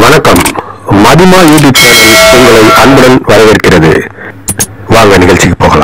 வணக்கம் மதிமா YouTube channel உங்களை அன்புடன் வரவேற்கிறது வாங்க நிகழ்ச்சிக்கு போகலாம்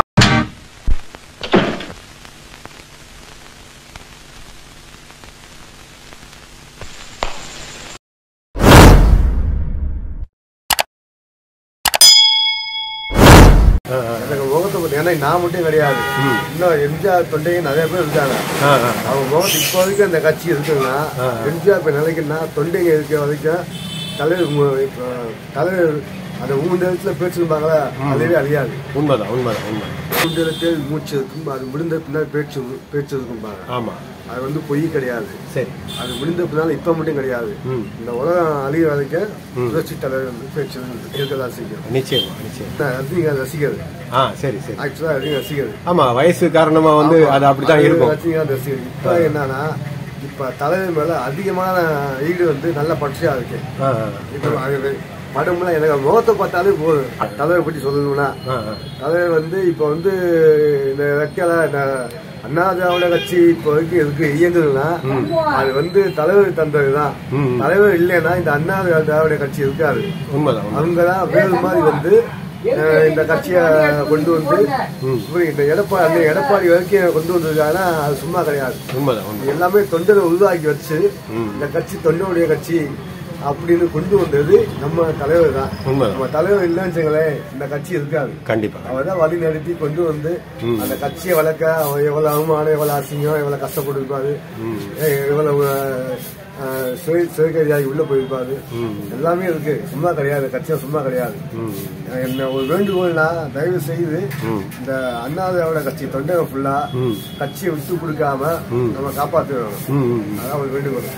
எனக்கு முகத்தை பத்தி ஏன்னா நான் மட்டும் கிடையாது இன்னும் எம்ஜிஆர் தொண்டையும் நிறைய பேர் இருக்காங்க அவங்க முகத்து இப்போ வரைக்கும் அந்த கட்சி இருக்குன்னா எம்ஜிஆர் இப்போ நிலைக்குன்னா தொண்டைங்க இருக்க வரைக்கும் தலைவர் மு- இப்போ தலைவர் அந்த மூணு இடத்துல பேச்சுருப்பாங்களா அதுவே அழியாது உண்மைதான் உண்மைதான் உண்மை மூன்று இடத்தில் மூச்சு இருக்கும் அது முடிந்த பின்னால் பேச்சு பேச்சு இருக்கும்பாங்க ஆமா அது வந்து பொய் கிடையாது சரி அது முடிந்த பின்னால் இப்போ மட்டும் கிடையாது ம். இந்த உலகம் அழிய வரைக்கும் புரட்சி தலைவர் வந்து பேச்சு இருக்கதான் செய்யும் நிச்சயமா நிச்சயம் நான் ரஜினிகாந்த் ரசிகர் ஆ சரி சரி ஆக்சுவலாக ரஜினி ரசிகர் ஆமா வயசு காரணமா வந்து அது அப்படித்தான் அது இருக்கும் ரஜினிகாந்த் ரசிகர் இப்ப என்னன்னா இப்ப தலைவர் மேல அதிகமான ஈடு வந்து நல்ல பட்சியா இருக்கு ஆ, ஆ, இப்ப அது படம்லாம் எனக்கு முகத்தை பார்த்தாலே போதும் தலைவர் பற்றி சொல்லணும்னா ஆ, ஆ. தலைவர் வந்து இப்ப வந்து இந்த ரெக்கல அண்ணா திராவிட கட்சி இப்போ வரைக்கும் இருக்கு இயங்குதுன்னா அது வந்து தலைவர் தந்ததுதான் ம். தலைவர் இல்லைன்னா இந்த அண்ணா திராவிட கட்சி இருக்காது உண்மைதான் உண்மை. அவங்க தான் வேறு மாதிரி வந்து அஹ், இந்த கட்சியை கொண்டு வந்து இப்படி இந்த எடப்பாடி அந்த எடப்பாடி வரைக்கும் கொண்டு வந்திருக்காங்கன்னா அது சும்மா கிடையாது உண்மைதான் உண்மை எல்லாமே தொண்டரை உருவாக்கி வச்சு இந்த கட்சி தொண்டருடைய கட்சி அப்படின்னு கொண்டு வந்தது நம்ம தலைவர் தான் உண்மைதான். நம்ம தலைவர் இல்லைன்னு வச்சுங்களேன் இந்த கட்சி இருக்காது கண்டிப்பா அவர் தான் வழி நடத்தி கொண்டு வந்து அந்த கட்சியை வளர்க்க அவர் எவ்வளவு அவமானம் எவ்வளவு அசிங்கம் எவ்வளவு கஷ்டப்பட்டிருப்பாரு எ- எவ்வளவு அஹ், சுய சுயகரியாகி உள்ள போயிருப்பாரு எல்லாமே இருக்கு சும்மா கிடையாது கட்சியா சும்மா கிடையாது என்ன ஒரு வேண்டுகோள்னா தயவு செய்து இந்த அண்ணாதிராவிட கட்சி தொண்டை ஃபுல்லா கட்சியை விட்டு கொடுக்காம நம்ம காப்பாற்றணும் ம், ம், ம். அதான் ஒரு வேண்டுகோள்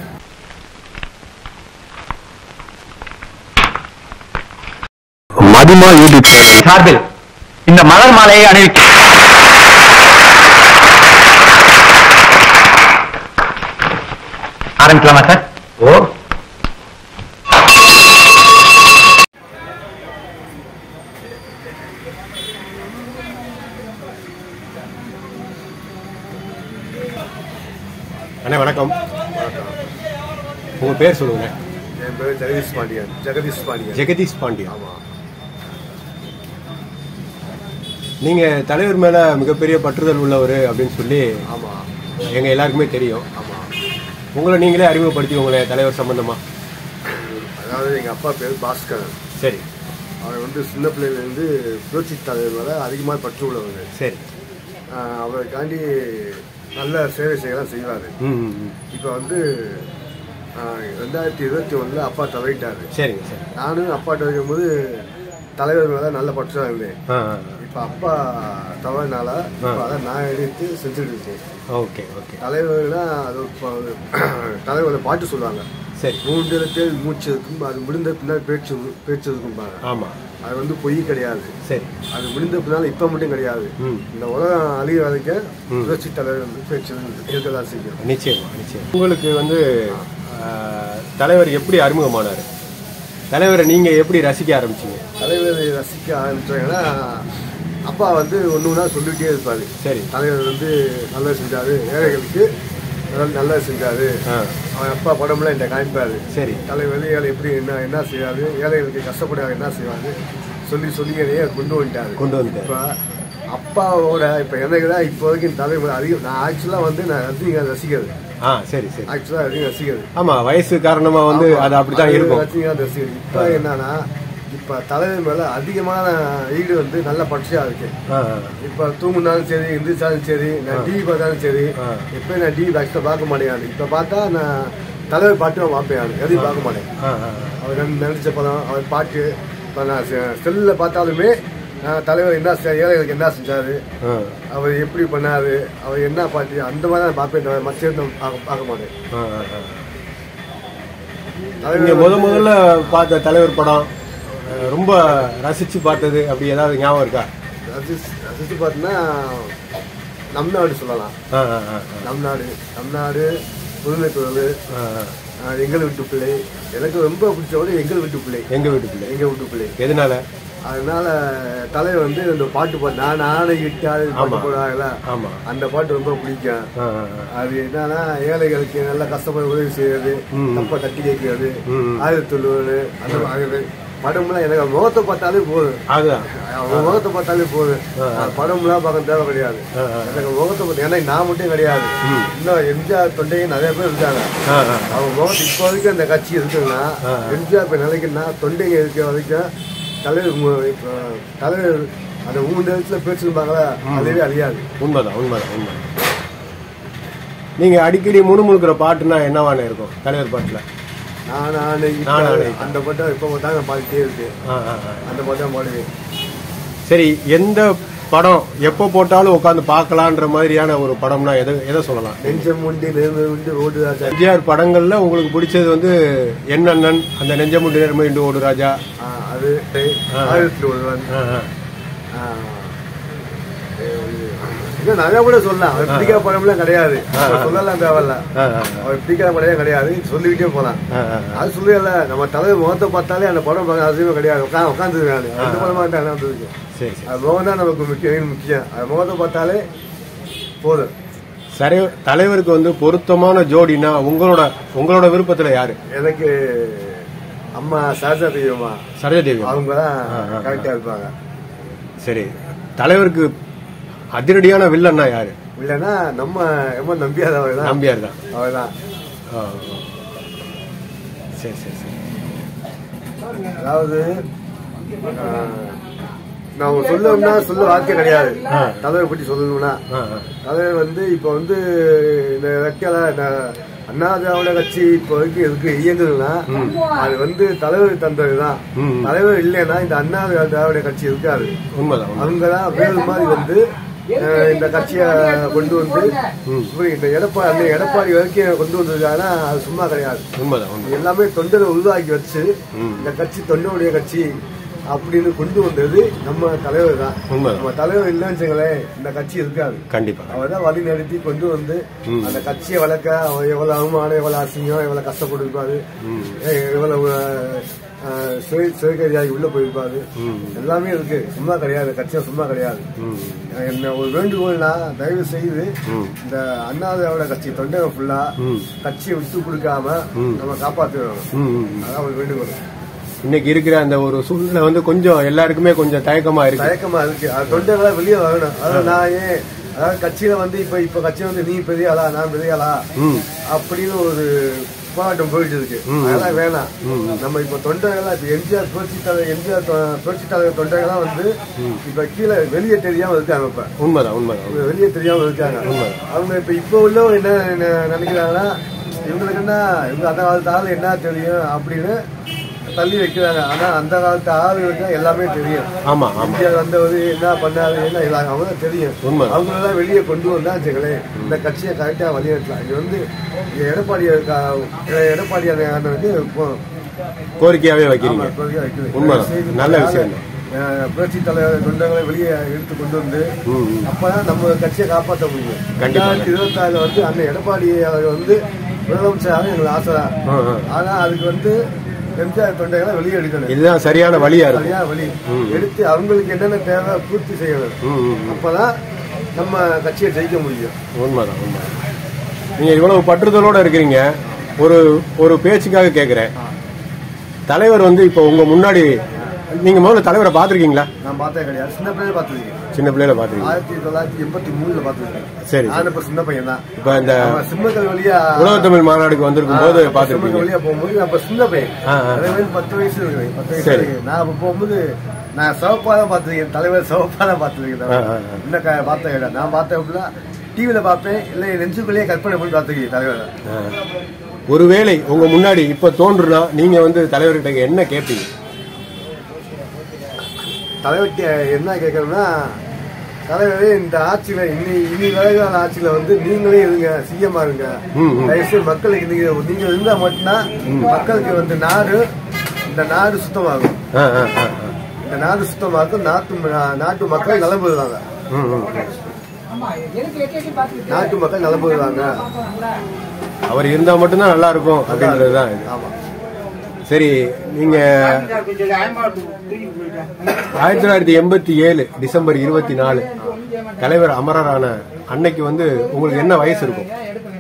மதிமா யூடியூப் சேனல் சார்பில் இந்த மலர் மாலையை அணிவிக்க ஆரம்பிக்கலாமா சார் ஓ அண்ணே வணக்கம் உங்க பேர் சொல்லுங்க என் பேர் ஜெகதீஷ் பாண்டியன் ஜெகதீஷ் பாண்டியன் ஜெகதீஷ் பாண்டியா ஆமா நீங்க தலைவர் மேல மிகப்பெரிய பற்றுதல் உள்ளவர் அப்படின்னு சொல்லி ஆமா எங்க எல்லாருக்குமே தெரியும் ஆமா உங்களை நீங்களே அறிமுகப்படுத்தி உங்களை தலைவர் சம்பந்தமா அதாவது எங்க அப்பா பேர் பாஸ்கரன் சரி அவர் வந்து சின்ன பிள்ளையிலேருந்து புரட்சி தலைவர் மேல அதிகமாக பற்று உள்ளவர் சரி ஆஹ் அவருக்காண்டி நல்ல சேவை செய்யலாம் செய்வார் ம், ம், ம். இப்போ வந்து ஆஹ் ரெண்டாயிரத்தி இருபத்தி ஒண்ணுல அப்பா தவறிட்டாரு சரிங்க சரி நானும் அப்பாட்ட இருக்கும்போது தலைவர் மேல நல்ல பற்றா இருந்தேன் ஆ ஆ, இப்போ அப்பா தவறினால இப்போ அதை நான் எடுத்து செஞ்சுட்டு இருக்கேன் ஆ. ஓகே ஓகே தலைவர்னா அது இப்போ ஒரு தலைவர் பாட்டு சொல்லுவாங்க சரி மூன்றிடத்தில் மூச்சு இருக்கும் அது முடிந்த பின்னால் பேச்சு பேச்சு இருக்கும்பாங்க ஆமா அது வந்து பொய் கிடையாது சரி அது முடிந்த பின்னால் இப்ப மட்டும் கிடையாது ம். இந்த உலகம் அழிய வரைக்கும் புரட்சி தலைவர் வந்து பேச்சு இருக்கதான் செய்யும் நிச்சயமா நிச்சயம் உங்களுக்கு வந்து ஆஹ், தலைவர் எப்படி அறிமுகமானார் தலைவரை நீங்க எப்படி ரசிக்க ஆரம்பிச்சீங்க தலைவரை ரசிக்க ஆரம்பிச்சாங்கன்னா அப்பா வந்து ஒன்று ஒன்றா சொல்லிட்டே இருப்பாரு சரி தலைவர் வந்து நல்லது செஞ்சாரு ஏழைகளுக்கு நல்ல- நல்லது செஞ்சாரு ஆ அவன் அப்பா படம்லாம் என்கிட்ட காமிப்பாரு சரி தலைவர் ஏழை எப்படி என்ன என்ன செய்வாரு ஏழைகளுக்கு கஷ்டப்படாத என்ன செய்வாரு சொல்லி சொல்லி என்னையே கொண்டு வந்துட்டாரு கொண்டு வந்துட்டாரு இப்ப அப்பாவோட இப்ப எனக்கு தான் இப்போ வரைக்கும் தலைவர் அதிகம் நான் ஆக்சுவலா வந்து நான் ரஜினிகாந்த் ரசிகர் ஆ சரி சரி ஆக்சுவலா ரஜினி ரசிகர் ஆமா வயசு காரணமா வந்து அது அப்படித்தான் அது இருக்கும் ரஜினிகாந்த் ரசிகர் இப்ப என்னன்னா இப்ப தலைவர் மேல அதிகமான ஈடு வந்து நல்ல பட்சியா இருக்கு ஆ, ஆ. இப்ப தூங்குனாலும் சரி எந்திரிச்சாலும் சரி நான் டிவி பார்த்தாலும் சரி ஆ. இப்ப நான் டிவி ஆக்சுவலா பார்க்க மாட்டேன் இப்ப பார்த்தா நான் தலைவர் பாட்டு நான் பார்ப்பேன் நான் எதையும் பார்க்க மாட்டேன் ஆ, ஆ, ஆ. அவர் நடி- நடிச்ச படம் அவர் பாட்டு இப்போ நான் செல்லில் பார்த்தாலுமே நான் தலைவர் என்ன செ- ஏழைகளுக்கு என்ன செஞ்சாரு ஆ, அவர் எப்படி பண்ணாரு அவர் என்ன பாட்டு அந்த மாதிரி தான் பார்ப்பேன் தவிர மற்ற எதுவும் பார்க்க பார்க்க மாட்டேன் ஆ, ஆ, ஆ. தலைவர் நீங்க முத முதல்ல பார்த்த தலைவர் படம் அஹ், ரொம்ப ரசிச்சு பார்த்தது அப்படி ஏதாவது ஞாபகம் இருக்கா ரசிச்சு ரசிச்சு பார்த்தீங்கன்னா நம் நாடு சொல்லலாம் ஆ, ஆ, ஆ, ஆ. நம் நாடு நம் நாடு புதுமை குரல் ஆ, ஆ. எங்கள் வீட்டு பிள்ளை எனக்கு ரொம்ப பிடிச்ச விட எங்கள் வீட்டு பிள்ளை எங்க வீட்டு பிள்ளை எங்கள் வீட்டு பிள்ளை எதனால அதனால தலைவர் வந்து இந்த பாட்டு பாட்டு நான் ஆணை இட்டாது பாட்டு ஆமா. போடுவாங்கல்ல ஆமா அந்த பாட்டு ரொம்ப பிடிக்கும் ஆ, ஆ, ஆ. அது என்னன்னா ஏழைகளுக்கு நல்ல கஷ்டப்பட உதவி செய்யறது ம். தப்ப தட்டி கேட்கறது ம். ஆயுத தொழுவது அந்த மாதிரி படம்லாம் எனக்கு முகத்தை பார்த்தாலே போதும் அதுதான் அவன் முகத்தை பார்த்தாலே போதும் நான் படம்லாம் பார்க்க தேவை கிடையாது ஆ, ஆ. எனக்கு முகத்தை பார்த்து ஏன்னா நான் மட்டும் கிடையாது இன்னும் எம்ஜிஆர் தொண்டையும் நிறைய பேர் இருக்காங்க ஆ, ஆ. அவங்க முகத்து இப்போ வரைக்கும் அந்த கட்சி இருக்குன்னா ஆ. எம்ஜிஆர் இப்போ நிலைக்குன்னா தொண்டைங்க இருக்க வரைக்கும் தலைவர் மு- இப்போ தலைவர் அந்த மூணு இடத்துல பேசிருப்பாங்களா அதுவே அழியாது உண்மைதான் உண்மைதான் உண்மை நீங்க அடிக்கடி முணுமுணுக்கிற பாட்டுனா என்னவான இருக்கும் தலைவர் பாட்டுல நான் ஆணை நான் ஆணை. அந்த பாட்டை இப்போ பார்த்தாங்க பாடிட்டே இருக்கு ஆ, ஆ, ஆ. அந்த பாட்டு தான் பாடுவேன் சரி எந்த படம் எப்போ போட்டாலும் உட்காந்து பார்க்கலான்ற மாதிரியான ஒரு படம்னா எதை எதை சொல்லலாம் நெஞ்சம் உண்டு நேர்மை உண்டு ஓடு ராஜா எம்ஜிஆர் படங்கள்ல உங்களுக்கு பிடிச்சது வந்து என்னண்ணன் அந்த நெஞ்சமுண்டு நேர்மை இண்டு ஓடு ராஜா ஆ, அது ஆயிரத்தில் ஒருவன் ஆ, ஆ. ஆ. இன்னும் நிறைய கூட சொல்லலாம் அவர் பிடிக்காத படம்லாம் கிடையாது அவர் சொல்லலாம் தேவையில்ல ஆ, ஆ, அவர் பிடிக்காத படம் கிடையாது சொல்லிக்கிட்டே போலாம் ஆ, ஆ. அது சொல்லல நம்ம தலைவர் முகத்தை பார்த்தாலே அந்த படம் பார்க்க அவசியமே கிடையாது உட்காந்து உட்காந்துருக்காரு அந்த படமா தான் என்ன வந்திருக்கு சரி சரி அது முகம் தான் நமக்கு முக்கியம் முக்கியம் அது முகத்தை பார்த்தாலே போதும் சரி தலைவருக்கு வந்து பொருத்தமான ஜோடினா உங்களோட உங்களோட விருப்பத்துல யாரு எனக்கு அம்மா சாரதா தெய்வமா சரோஜதேவி அவங்க தான் ஆ, ஆ, ஆ. கரெக்டா இருப்பாங்க சரி தலைவருக்கு அதிரடியான வில்லன்னா யாரு இல்லைன்னா நம்ம ரொம்ப நம்பியாதவர் தான் நம்பியார் தான் அவர் தான் ஆ, ஆ. சரி சரி சரி அதாவது ஆஹ், நான் சொல்லணும்னா சொல்ல வார்த்தை கிடையாது ஆ. தலைவர் பற்றி சொல்லணும்னா ஆ, ஆ. தலைவர் வந்து இப்ப வந்து இந்த வைக்கல இந்த அண்ணா திராவிட கட்சி இப்போ வரைக்கும் இருக்கு இயங்குதுன்னா அது வந்து தலைவர் தந்ததுதான் ம். தலைவர் இல்லைன்னா இந்த அண்ணா திராவிட கட்சி இருக்காது உண்மைதான் உண்மை. அவங்கதான் வேறு மாதிரி வந்து அஹ், இந்த கட்சியை கொண்டு வந்து இப்படி இந்த எடப்பாடி அந்த எடப்பாடி வரைக்கும் கொண்டு வந்திருக்காங்கன்னா அது சும்மா கிடையாது உண்மைதான் உண்மை எல்லாமே தொண்டரை உருவாக்கி வச்சு இந்த கட்சி தொண்டருடைய கட்சி அப்படின்னு கொண்டு வந்தது நம்ம தலைவர் தான் உண்மைதான். நம்ம தலைவர் இல்லைன்னு வச்சுங்களேன் இந்த கட்சி இருக்காது கண்டிப்பா அவர் தான் வழி நடத்தி கொண்டு வந்து அந்த கட்சியை வளர்க்க அவர் எவ்வளவு அவமானம் எவ்வளவு அசிங்கம் எவ்வளவு கஷ்டப்பட்டிருப்பாரு ஏ- எவ்வளவு அஹ், சுய- சுயகரியாகி உள்ள போயிருப்பாரு எல்லாமே இருக்கு சும்மா கிடையாது கட்சியா சும்மா கிடையாது என்ன ஒரு வேண்டுகோள்னா தயவு செய்து இந்த அண்ணாதிராவிட கட்சி தொண்டரை ஃபுல்லா கட்சியை விட்டு கொடுக்காம நம்ம காப்பாற்றணும் ம், ம். அதான் ஒரு வேண்டுகோள் இன்னைக்கு இருக்கிற அந்த ஒரு சூழ்நிலை வந்து கொஞ்சம் எல்லாருக்குமே கொஞ்சம் தயக்கமா இருக்கு தயக்கமா இருக்கு அது தொண்டர்களா வெளியே வரணும் அதாவது நான் ஏன் அதாவது கட்சியில வந்து இப்ப இப்ப கட்சி வந்து நீ பெரிய ஆளா நான் பெரிய ஆளா ம். அப்படின்னு ஒரு போராட்டம் போயிட்டு இருக்கு அதெல்லாம் வேணாம் நம்ம இப்ப தொண்டர்களா இப்ப எம்ஜிஆர் புரட்சி தலைவர் எம்ஜிஆர் தொ- புரட்சி தலைவர் தொண்டர்களா வந்து இப்ப கீழே வெளியே தெரியாம இருக்காங்க இப்ப உண்மைதான் உண்மைதான் இவங்க வெளியே தெரியாம இருக்காங்க அவங்க இப்ப இப்ப உள்ளவங்க என்ன என்ன நினைக்கிறாங்கன்னா இவங்களுக்கு என்ன இவங்க அந்த காலத்து ஆள் என்ன தெரியும் அப்படின்னு தள்ளி வைக்கிறாங்க ஆனா அந்த காலத்து ஆளுகளுக்கு தான் எல்லாமே தெரியும் ஆமா ஆமா எம்ஜிஆர் வந்தவர் என்ன பண்ணாரு என்ன எல்லாம் அவங்க தான் தெரியும் உண்மை. அவங்களெல்லாம் வெளியே கொண்டு வந்தா வச்சுங்களேன் இந்த கட்சியை கரெக்டா வழிநடத்தலாம் இது வந்து இது எடப்பாடி கா- எடப்பாடி அண்ணனுக்கு இப்போ கோரிக்கையாவே வைக்கிறீங்க ஆமா, இப்போதைக்கு வைக்குது. உண்மைதான். செய்து நல்ல யாரு, விஷயம் தான். அஹ், புரட்சி தலைவர் தொண்டங்களை வெளியே எடுத்து கொண்டு வந்து அப்பதான் நம்ம கட்சியை காப்பாற்ற முடியும் கண்டிப்பா. ரெண்டாயிரத்தி இருபத்தி ஆறுல வந்து அண்ணன் எடப்பாடி அவர் வந்து முதலமைச்சராக எங்களுக்கு ஆசை தான் ஆ, ஆ. ஆனா அதுக்கு வந்து எம்ஜிஆர் தொண்டைகளை வெளியே எடுக்கணும் இதுதான் சரியான வழியா இருக்கும் சரியா வழி எடுத்து அவங்களுக்கு என்னென்ன தேவை பூர்த்தி செய்யணும் ம், ம். அப்பதான் நம்ம கட்சியை ஜெயிக்க முடியும் உண்மைதான் உண்மைதான் நீங்க இவ்வளவு பற்றுதலோட இருக்கிறீங்க ஒரு ஒரு பேச்சுக்காக கேக்குறேன் தலைவர் வந்து இப்போ உங்க முன்னாடி நீங்க முதல்ல தலைவரை பாத்திருக்கீங்களா நான் பார்த்தே கிடையாது சின்ன பிள்ளைய பார்த்துருக்கேன் சின்ன பிள்ளையில பாத்திருக்கீங்க ஆயிரத்தி தொள்ளாயிரத்தி எண்பத்தி மூணுல பார்த்துருக்கேன் சரி நான் இப்ப சின்ன பையன் தான் இப்ப இந்த சிம்மக்கல் வழியா உலகத்தமிழ் மாநாடுக்கு வந்திருக்கும் போது சிம்மக்கல் பாத்திருப்பீங்க வழியா போகும்போது அப்ப சின்ன பையன் ஆ, ஆ. அதே மாதிரி பத்து வயசு இருக்கு பத்து வயசு சரி. இருக்கு நான் அப்ப போகும்போது நான் சிவப்பா தான் பார்த்துருக்கேன் தலைவர் சிவப்பா தான் ஆ, ஆ, பார்த்துருக்கேன் ஆ. இன்னும் க- பார்த்தேன் கிடையாது நான் பார்த்தேன் அப்படின்னா டிவியில பார்ப்பேன் இல்ல என் நெஞ்சுக்குள்ளேயே கற்பனை பண்ணி பார்த்துருக்கேன் தலைவர் ஆ. ஒருவேளை உங்க முன்னாடி இப்ப தோன்றுனா நீங்க வந்து தலைவர்கிட்ட என்ன கேட்பீங்க தலைவர்கிட்ட என்ன கேட்கணும்னா தலைவரே இந்த ஆட்சியில இனி இனி விலகால ஆட்சியில வந்து நீங்களே இருங்க சிஎம்மா இருங்க ம், ம். தயவுசெய்து மக்களுக்கு நீங்க நீங்க இருந்தா மட்டும்தான் மக்களுக்கு வந்து நாடு இந்த நாடு சுத்தமாகும் ஆ, ஆ, ஆ, ஆ. இந்த நாடு சுத்தமாகும் நாட்டு ம- நாட்டு மக்கள் நலம் பெறுவாங்க ம், ம். நாட்டு மக்கள் நலம் பெறுவாங்க அவர் இருந்தா மட்டும்தான் நல்லா இருக்கும் அப்படின்றதுதான் இது ஆமா சரி நீங்க ஆயிரத்தி தொள்ளாயிரத்தி எண்பத்தி ஏழு டிசம்பர் இருபத்தி நாலு தலைவர் அமரரான அன்னைக்கு வந்து உங்களுக்கு என்ன வயசு இருக்கும்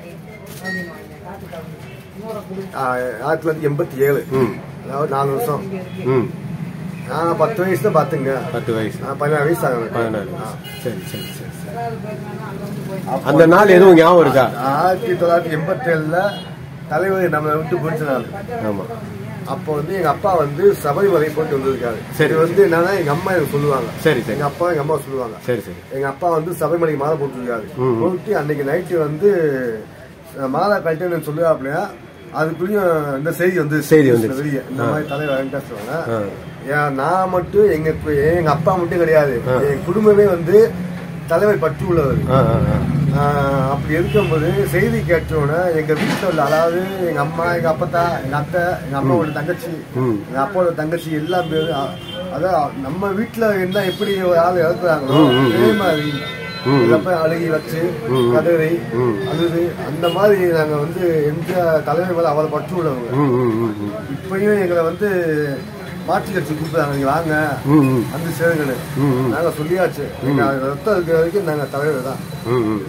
ஆயிரத்தி தொள்ளாயிரத்தி எண்பத்தி ஏழு அதாவது நாலு வருஷம் ம் நான் பத்து வயசு தான் பாத்துங்க பத்து வயசு நான் பதினாறு வயசு ஆகுது பதினாலு வயசு. சரி சரி சரி சரி. அந்த நாள் எதுவும் ஞாபகம் இருக்கா ஆயிரத்தி தொள்ளாயிரத்தி எண்பத்தி ஏழுல தலைவர் நம்மளை விட்டு பிடிச்ச நாள் ஆமா அப்போ வந்து எங்க அப்பா வந்து சபரிமலை போட்டு வந்திருக்காரு சரி. இது வந்து என்னன்னா எங்க அம்மா எனக்கு சொல்லுவாங்க சரி சரி எங்க அப்பா எங்க அம்மா சொல்லுவாங்க சரி சரி எங்க அப்பா வந்து சபரிமலைக்கு மாலை போட்டுருக்காரு ம். போட்டு அன்னைக்கு நைட்டு வந்து அஹ், மாலை கட்டணும்னு சொல்லுவாப்லையா அதுக்குள்ளயும் இந்த செய்தி வந்து செய்தி வந்துருச்சு. வெளியே இந்த ஆ. மாதிரி தலைவர் என்கிட்ட சொல்லுவாங்க ஆ. ஏன் நான் மட்டும் எங்க எங்க அப்பா மட்டும் கிடையாது ஆ. என் குடும்பமே வந்து தலைவர் பற்றி உள்ளவர் ஆ ஆ ஆ ஆஹ் அப்படி இருக்கும்போது செய்தி கேட்டோன்னே எங்க வீட்டுல உள்ள அதாவது எங்க அம்மா எங்க அப்பத்தா எங்க அத்தை எங்க அம்மாவோட தங்கச்சி ம். எங்க அப்பாவோட தங்கச்சி எல்லாம் பேரு அ- அதான் நம்ம வீட்டுல என்ன எப்படி ஒரு ஆள் இறக்குறாங்களோ ம், ம், அதே மாதிரி ம். எல்லாம் போய் அழுகி வச்சு ம். கதறி ம். அழுது அந்த மாதிரி நாங்க வந்து எந்த தலைமை மேல அவரை பற்று உள்ளவங்க ம் ம் ம் ம் இப்பயும் எங்களை வந்து மாற்றி கட்சி கூப்பிடுறாங்க நீங்க வாங்க ம் ம் வந்து சேருங்கன்னு ம், ம். நாங்க சொல்லியாச்சு எங்க ரத்தம் இருக்கிற வரைக்கும் நாங்க தலைவர் தான் ம், ம்.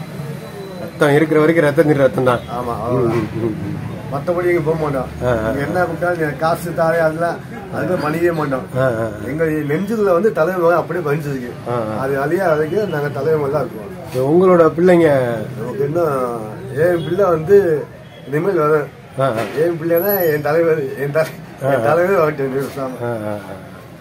ரத்தம் இருக்கிற வரைக்கும் ரத்தம் நீர் ரத்தம் தான் ஆமா அவ்வளவுதான் மத்தபடி எங்க போக மாட்டோம் ஆ, ஆ. நீங்க என்ன கூப்பிட்டாலும் நீங்க காசு தாரே அதெல்லாம் அதுக்கு பண்ணிக்கவே மாட்டோம் ஆ, ஆ. எங்க நெஞ்சுல வந்து தலைவர் அப்படியே பதிஞ்சிருக்கு ஆ, ஆ. அது அழியா வரைக்கும் நாங்க தலைவர் தான் இருக்கோம் இப்ப உங்களோட பிள்ளைங்க நமக்கு இன்னும் என் பிள்ளை வந்து இனிமேல் வரும் ஆ, ஆ. என் பிள்ளைனா என் தலைவர் என் தலை- என் தலைவர் வரட்டும் பேசாம. ஆ, ஆ, ஆ.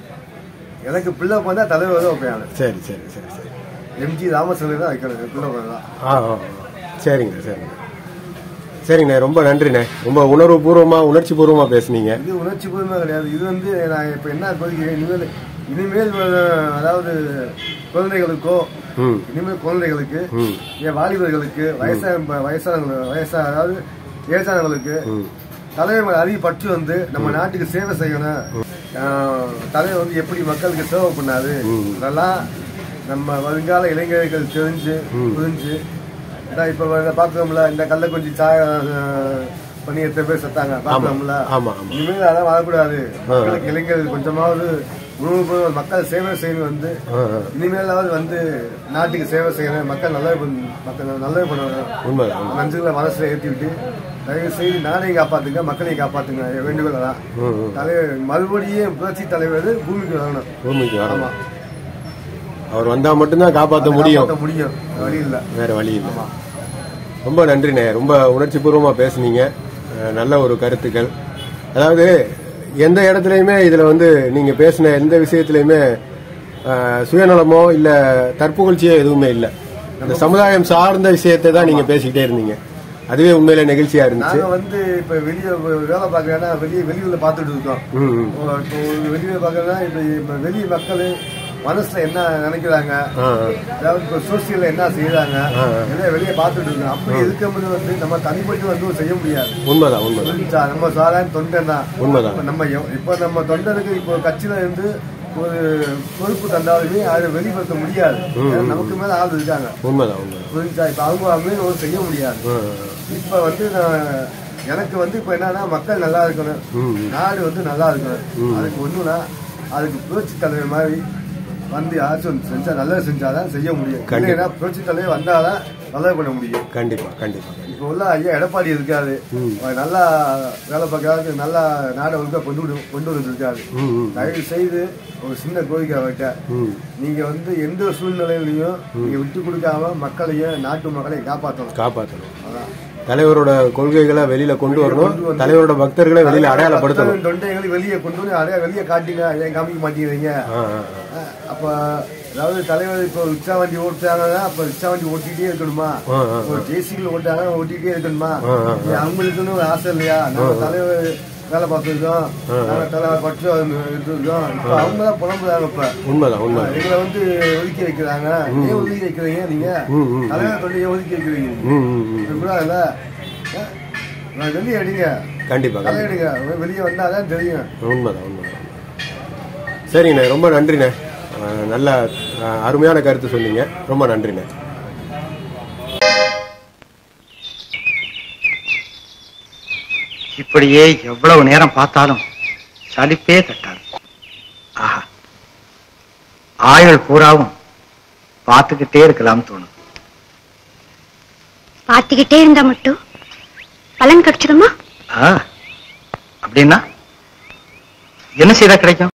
எனக்கு பிள்ளை பிறந்தா தலைவர் தான் வைப்பேன் சரி சரி சரி சரி எம்ஜி ராமச்சந்திரன் தான் வைக்கணும் என் பிள்ளை பிறந்தா ஆ ஆ, ஆ. சரிங்க சரிங்க சரிங்கண்ணே ரொம்ப நன்றிண்ணே ரொம்ப உணர்வு பூர்வமா உணர்ச்சி பூர்வமா பேசுனீங்க இது உணர்ச்சி பூர்வமா கிடையாது இது வந்து நான் இப்ப என்ன கோரிக்கிறேன் இனிமேல் இனிமேல் வர- அதாவது குழந்தைகளுக்கோ ம் இனிமேல் குழந்தைகளுக்கு ம் என் வாலிபர்களுக்கு வயசான வயசானவங்க வயசா அதாவது ஏசானவங்களுக்கு ம் தலைவர் அதிக பற்று வந்து நம்ம நாட்டுக்கு சேவை செய்யணும் ஆஹ், தலைவர் வந்து எப்படி மக்களுக்கு சேவை பண்ணாரு அதெல்லாம் நம்ம வருங்கால இளைஞர்கள் தெரிஞ்சு புரிஞ்சு இதான் இப்ப வந்து பாக்குறோம்ல இந்த கள்ளக்குறிச்சி சாய ஆஹ், பண்ணி எத்தனை பேர் செத்தாங்க பாக்குறோம்ல ஆமா ஆமா இனிமேல் அதெல்லாம் வரக்கூடாது மக்களுக்கு இளைஞர்கள் கொஞ்சமாவது உணவு பொருள் மக்கள் சேவை செய்யணும் வந்து ஆ, ஆ. இனிமேலாவது வந்து நாட்டுக்கு சேவை செய்யணும் மக்கள் நல்லது பண்ண- மக்கள் நல்லது பண்ணணும் உண்மைதான் உண்மை. நஞ்சுகளை மனசுல ஏற்றி விட்டு தயவு செய்து நாளையும் காப்பாத்துங்க மக்களையும் காப்பாத்துங்க என் வேண்டுகோள் அதான் ம், ம். தலைவர் மறுபடியும் புரட்சி தலைவர் பூமிக்கு வரணும் பூமிக்கு ஆமா வரணும் அவர் வந்தா மட்டும்தான் காப்பாற்ற முடியும் காப்பாத்த முடியும் வழி இல்ல வேற வழி இல்லை ரொம்ப நன்றிண்ணே ரொம்ப உணர்ச்சி பூர்வமா பேசுனீங்க அஹ், நல்ல ஒரு கருத்துக்கள் அதாவது எந்த இடத்துலையுமே இதுல வந்து நீங்க பேசின எந்த விஷயத்திலையுமே அஹ், சுயநலமோ இல்ல தற்புகழ்ச்சியோ எதுவுமே இல்லை இந்த சமுதாயம் சார்ந்த விஷயத்தை தான் நீங்க பேசிக்கிட்டே இருந்தீங்க அதுவே உண்மையில நெகிழ்ச்சியா இருந்துச்சு நாங்க வந்து இப்ப வெளியே வேலை பார்க்கறேன்னா வெளியே வெளியூர்ல பாத்துட்டு இருக்கோம் ம், ம். இப்போ இப்போ ஒரு வெளியே பார்க்கறதுனா இப்ப இப்ப வெளி மக்கள் மனசுல என்ன நினைக்கிறாங்க ஆ, ஆ. அதாவது இப்போ சோசியல்ல என்ன செய்யறாங்க ஆ, ஆ. எல்லாம் வெளியே பார்த்துட்டு இருக்கோம் அப்படி இருக்கும்போது வந்து நம்ம தனிப்பட்டு வந்து செய்ய முடியாது உண்மைதான் உண்மைதான் புரிஞ்சுச்சா? நம்ம சாதாரண தொண்டன் தான் உண்மைதான். இப்ப நம்ம எவ்- இப்ப நம்ம தொண்டனுக்கு இப்போ கட்சியில இருந்து ஒரு பொறுப்பு தந்தாலுமே அதை வெளிப்படுத்த முடியாது ஏன்னா நமக்கு மேல ஆள் இருக்காங்க உண்மைதான் உண்மைதான் புரிஞ்சா இப்ப அவங்க மீது ஒரு செய்ய முடியாது ஆ, ஆ. இப்ப வந்து நான் எனக்கு வந்து இப்ப என்னன்னா மக்கள் நல்லா இருக்கணும் ம், ம். நாடு வந்து நல்லா இருக்கணும் அதுக்கு ஒண்ணுனா அதுக்கு புரட்சி தலைவர் மாதிரி வந்து யாராச்சும் ஒண்ணு செஞ்சா நல்லது செஞ்சாதான் செய்ய முடியும் கண்டிப்பா. இல்லைன்னா புரட்சி தலைவர் வந்தாதான் நல்லது பண்ண முடியும் கண்டிப்பா கண்டிப்பா இப்போ உள்ள ஐயா எடப்பாடி இருக்காரு அவர் நல்லா வேலை பார்க்கறாரு நல்லா நாடை ஒழுங்கா கொண்டு விடு- கொண்டு வந்துட்டு இருக்காரு ம், ம். தயவு செய்து ஒரு சின்ன கோரிக்கை அவர்கிட்ட ம். நீங்க வந்து எந்த சூழ்நிலையிலையும் நீங்க விட்டு கொடுக்காம மக்களையும் நாட்டு மக்களையும் காப்பாற்றணும் காப்பாற்றணும் அதான் தலைவரோட கொள்கைகளை வெளியில கொண்டு வரணும் தலைவரோட பக்தர்களை வெளியில அடையாளப்படுத்தணும் தொண்டைகளை வெளியே கொண்டு வந்து அடைய வெளியே காட்டுங்க ஏன் காமிக்க மாட்டேங்கிறீங்க ஆ, ஆ, ஆ. அஹ் அப்ப அதாவது தலைவர் இப்போ ரிக்ஷா வண்டி ஓட்டுறாங்கன்னா அப்ப ரிக்ஷா வண்டி ஓட்டிட்டே இருக்கணுமா ஆ, ஆ, ஒரு ஜேசிகள் ஓட்டாங்க ஓட்டிட்டே இருக்கணுமா ஆ, ஆ, இது அவங்களுக்குன்னு ஒரு ஆசை இல்லையா நம்ம தலைவர் வேலை பார்த்துருக்கோம் நாங்க தலைவர் பற்று இருக்கோம் இப்ப அவங்க தான் புலம்புறாங்க இப்ப உண்மைதான் உண்மை எங்களை வந்து ஒதுக்கி வைக்கிறாங்க ஏன் ஒதுக்கி வைக்கிறீங்க நீங்க ம், ம். தலைவர் தொண்டையை ஒதுக்கி வைக்கிறீங்க ம், ம், ம். இப்படிதான் நான் வெளியே அடிங்க கண்டிப்பா கண்டிப்பா. தலையடிங்க வெளியே வந்தாதான் தெரியும் உண்மைதான் உண்மைதான் சரிண்ணே ரொம்ப நன்றிண்ணே ஆ, நல்ல ஆ, அருமையான கருத்து சொன்னீங்க ரொம்ப நன்றிண்ணே இப்படியே எவ்வளவு நேரம் பார்த்தாலும் சலிப்பே தட்டாது ஆஹா ஆயுள் பூராவும் பார்த்துக்கிட்டே இருக்கலாம் தோணும் பார்த்துக்கிட்டே இருந்தா மட்டும் பலன் கிடைச்சிடுமா ஆ, அப்படின்னா என்ன செய்தா கிடைக்கும்